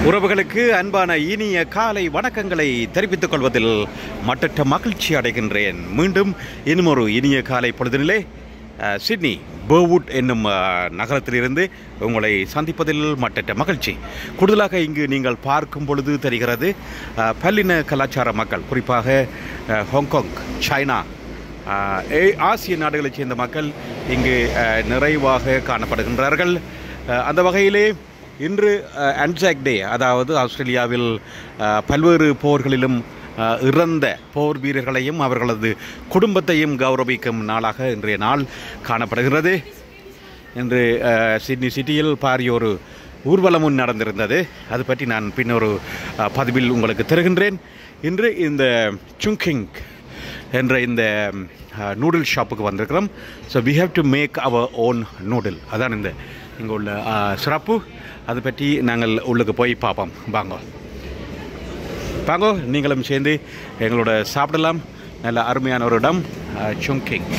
உறவுகளுக்கு அன்பான இனிய காலை வணக்கங்களை தெரிவித்துக் கொள்வதில் மட்டற்ற மகிழ்ச்சி அடைகின்றேன் மீண்டும் இன்னும் ஒரு இனிய காலை பொழுதினிலே அஹ், சிட்னி பேர்வுட் என்னும் அஹ், நகரத்திலிருந்து உங்களை சந்திப்பதில் மட்டற்ற மகிழ்ச்சி கூடுதலாக இங்கு நீங்கள் பார்க்கும் பொழுது தெரிகிறது அஹ், பல்லின கலாச்சார மக்கள் குறிப்பாக அஹ், ஹாங்காங் சைனா ஆஹ் ஏ- ஆசிய நாடுகளைச் சேர்ந்த மக்கள் இங்கு ஆஹ், நிறைவாக காணப்படுகின்றார்கள் ஆஹ், அந்த வகையிலே இன்று அன்சாக் டே அதாவது ஆஸ்திரேலியாவில் ஆஹ், பல்வேறு போர்களிலும் ஆஹ், இறந்த போர் வீரர்களையும் அவர்களது குடும்பத்தையும் கௌரவிக்கும் நாளாக இன்றைய நாள் காணப்படுகிறது இன்று அஹ், சிட்னி சிட்டியில் பாரிய ஒரு ஊர்வலமும் நடந்திருந்தது அது பற்றி நான் பின்னொரு அஹ், பதிவில் உங்களுக்கு தருகின்றேன் இன்று இந்த சுங்கிங் என்ற இந்த நூடுல் ஷாப்புக்கு வந்திருக்கிறோம் so we have to make our own noodle அதான் இந்த இங்கே உள்ள அஹ், சிறப்பு அதை பற்றி நாங்கள் உள்ளுக்கு போய் பார்ப்போம் வாங்க வாங்கோ நீங்களும் சேர்ந்து எங்களோட சாப்பிடலாம் நல்ல அருமையான ஒரு இடம் சுங்கிங்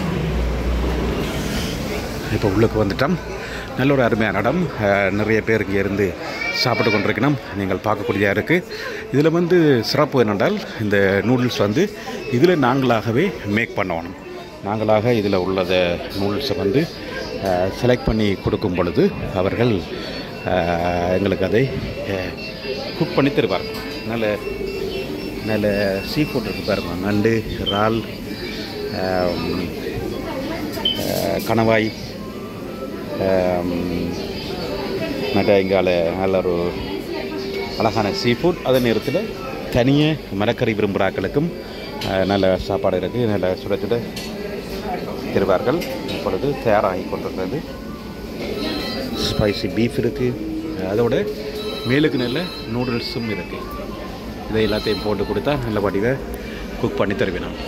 இப்போ உள்ளுக்கு வந்துட்டோம் நல்ல ஒரு அருமையான இடம் அஹ், நிறைய பேர் இங்கே இருந்து சாப்பிட்டு கொண்டிருக்கணும் நீங்கள் பார்க்கக்கூடியதாக இருக்குது இதில் வந்து சிறப்பு என்னென்றால் இந்த நூடுல்ஸ் வந்து இதில் நாங்களாகவே மேக் பண்ணணும் நாங்களாக இதில் உள்ளத நூடுல்ஸை வந்து செலக்ட் பண்ணி கொடுக்கும் பொழுது அவர்கள் அஹ், எங்களுக்கு அதை குக் பண்ணி தருவார்கள் நல்ல நல்ல சீ ஃபுட் இருக்குது பாருங்க நண்டு இறால் ஆம், அஹ், கணவாய் ஆம், மற்ற இங்கால நல்ல ஒரு அழகான சீ ஃபுட் அதே நேரத்தில் தனியாக மரக்கறி விரும்புகிறாக்களுக்கும் அஹ், நல்ல சாப்பாடு இருக்குது நல்ல சுட சுட தருவார்கள் இப்பொழுது தயாராகி கொண்டிருக்கிறது ஸ்பைசி பீஃப் இருக்குது அதோட மேலுக்கு நல்ல நூடுல்ஸும் இருக்குது இதை எல்லாத்தையும் போட்டு கொடுத்தா நல்ல வடிவை குக் பண்ணி தருவேன் நான்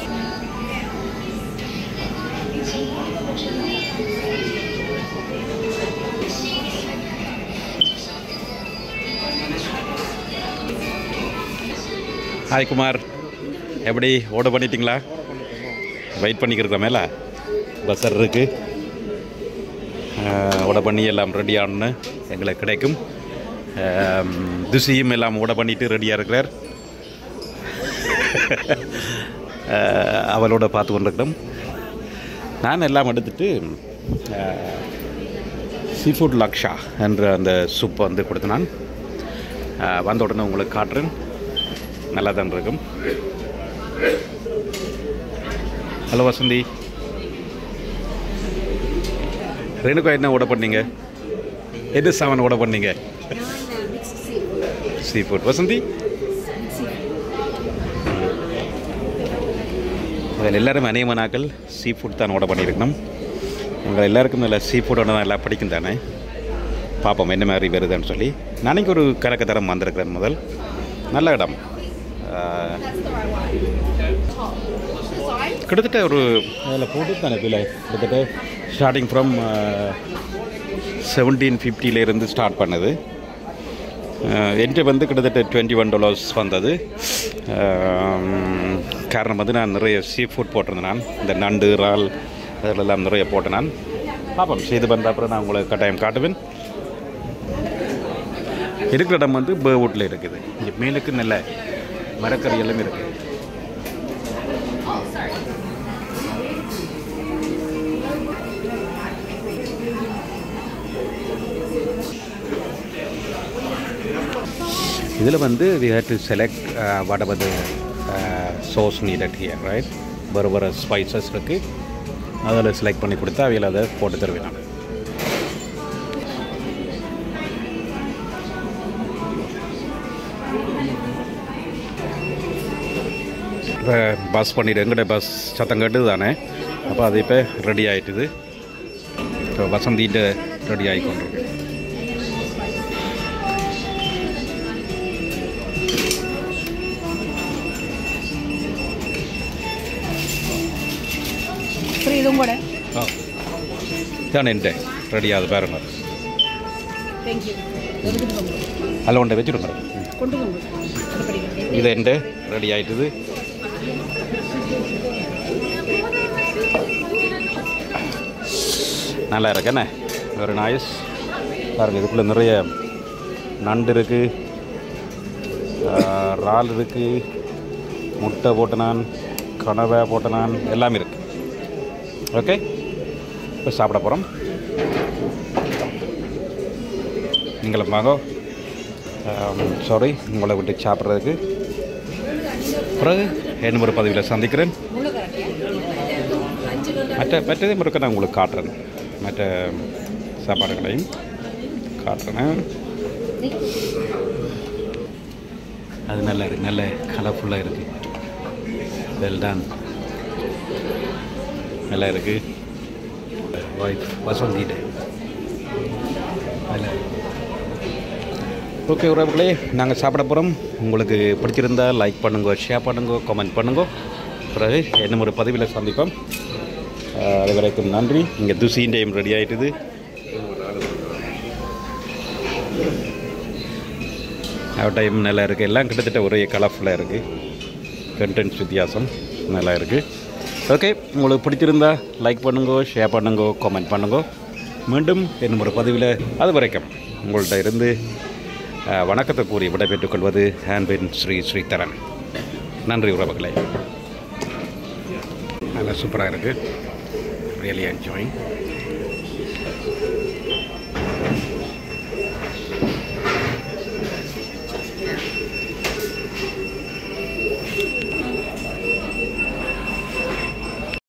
ஹாய் குமார் எப்படி ஓட பண்ணிட்டீங்களா வெயிட் பண்ணிக்கிறதா மேலே பஸ்ஸர் இருக்குது ஓட பண்ணி எல்லாம் ரெடி ஆகணுன்னு எங்களுக்கு கிடைக்கும் ஆம், திசையும் எல்லாம் ஓட பண்ணிட்டு ரெடியாக இருக்கிறார் அஹ், அவளோட பார்த்து கொண்டிருக்கிறோம் நான் எல்லாம் எடுத்துட்டு சீஃபுட் லக்ஷா என்ற அந்த சூப்பை வந்து கொடுத்து நான் அஹ், வந்த உடனே உங்களுக்கு காட்டுறேன் நல்லா தான் இருக்கும் ஹலோ வசந்தி ரெண்டுக்கும் என்ன ஓட பண்ணீங்க எது சாமான் ஓட பண்ணீங்க சீ ஃபுட் வசந்தி அதில் எல்லாரும் அநேகமானாக்கள் சீ ஃபுட் தான் ஓட பண்ணியிருக்கணும் உங்கள் எல்லாருக்கும் நல்ல சீ ஃபுட்டோட தான் எல்லாம் பிடிக்கும் தானே பார்ப்போம் என்ன மாதிரி வருதுன்னு சொல்லி நாளைக்கு ஒரு கலக்கத்தரம் வந்திருக்கிறேன் முதல் நல்ல இடம் ஆஹ், கிட்டத்தட்ட ஒரு அதில் போட்டு தானே பிள்ளை கிட்டத்தட்ட ஸ்டார்டிங் ஃப்ரம் செவன்டீன் ஃபிஃப்டியிலேருந்து ஸ்டார்ட் பண்ணது என்கிட்ட வந்து கிட்டத்தட்ட டுவெண்ட்டி ஒன் டாலர்ஸ் வந்தது ஆம், காரணம் வந்து நான் நிறைய சீ ஃபுட் போட்டிருந்தேன் நான் இந்த நண்டு இறால் அதிலெல்லாம் நிறைய போட்டேன் நான் பார்ப்போம் செய்து வந்த அப்புறம் நான் உங்களுக்கு கட்டாயம் காட்டுவேன் இருக்கிற இடம் வந்து பேவுட்டில் இருக்குது இங்கே மேலுக்கு நல்ல மரக்கறி எல்லாம் இருக்குது இதில் வந்து we had to select whatever the sauce needed here right வர வர ஸ்பைசஸ் இருக்குது அதில் செலக்ட் பண்ணி கொடுத்தா அவையில் அதை போட்டு தருவேன் நான் இப்போ பஸ் பண்ணிட்டு எங்கிட்ட பஸ் சத்தம் கேட்டு தானே அப்போ அது இப்போ ரெடி ஆகிட்டுது இப்போ வசந்திட்டு ரெடி ஆகி கொண்டிருக்கு அப்புறம் இதுவும் கூட ஆ இதான் என்கிட்ட ரெடி ஆகுது பாருங்க தேங்க்யூ எடுத்துட்டு போங்க அதில் ஒன்றை வச்சுருங்க கொண்டு போங்க அது படிக்கிறேன் இது என்கிட்ட ரெடி ஆகிட்டுது நல்லா இருக்கேண்ணே ஒரு நாய்ஸ் பாருங்கள் இதுக்குள்ளே நிறைய நண்டு இருக்குது ஆஹ், இறால் இருக்குது முட்டை போட்ட நான் கனவை போட்ட நான் எல்லாமே இருக்குது ஓகே இப்போ சாப்பிட போகிறோம் நீங்களும் வாங்க சாரி உங்களை விட்டு சாப்பிட்றதுக்கு பிறகு என்ன ஒரு பதவியில் சந்திக்கிறேன் மற்ற மற்றதே முறுக்க நான் உங்களுக்கு காட்டுறேன் மற்ற சாப்பாடுகளையும் காட்டுறேன் அது நல்லா இருக்கு நல்ல கலர்ஃபுல்லாக இருக்குது வெல் டன் நல்லா இருக்கு ஒய்ஃப் வசந்திட்டு நல்லா ஓகே உறவுகளே நாங்கள் சாப்பிட போகிறோம் உங்களுக்கு பிடிச்சிருந்தா லைக் பண்ணுங்க ஷேர் பண்ணுங்க கமெண்ட் பண்ணுங்க பிறகு என்ன ஒரு பதிவில் சந்திப்போம் ஆஹ் அது வரைக்கும் நன்றி இங்கே துசியின் டைம் ரெடி ஆகிட்டுது டைம் நல்லா இருக்குது எல்லாம் கிட்டத்தட்ட ஒரே கலர்ஃபுல்லாக இருக்குது கண்டென்ட்ஸ் வித்தியாசம் நல்லா இருக்குது ஓகே உங்களுக்கு பிடிச்சிருந்தா லைக் பண்ணுங்க ஷேர் பண்ணுங்க கமெண்ட் பண்ணுங்க மீண்டும் என்னும் ஒரு பதிவில் அது வரைக்கும் உங்கள்கிட்ட இருந்து அஹ், வணக்கத்தை கூறி விடைபெற்றுக் கொள்வது ஹேண்ட்பின் ஸ்ரீ ஸ்ரீதரன் நன்றி உறவுகளே நல்லா சூப்பராக இருக்குது ரியலி என்ஜாயிங்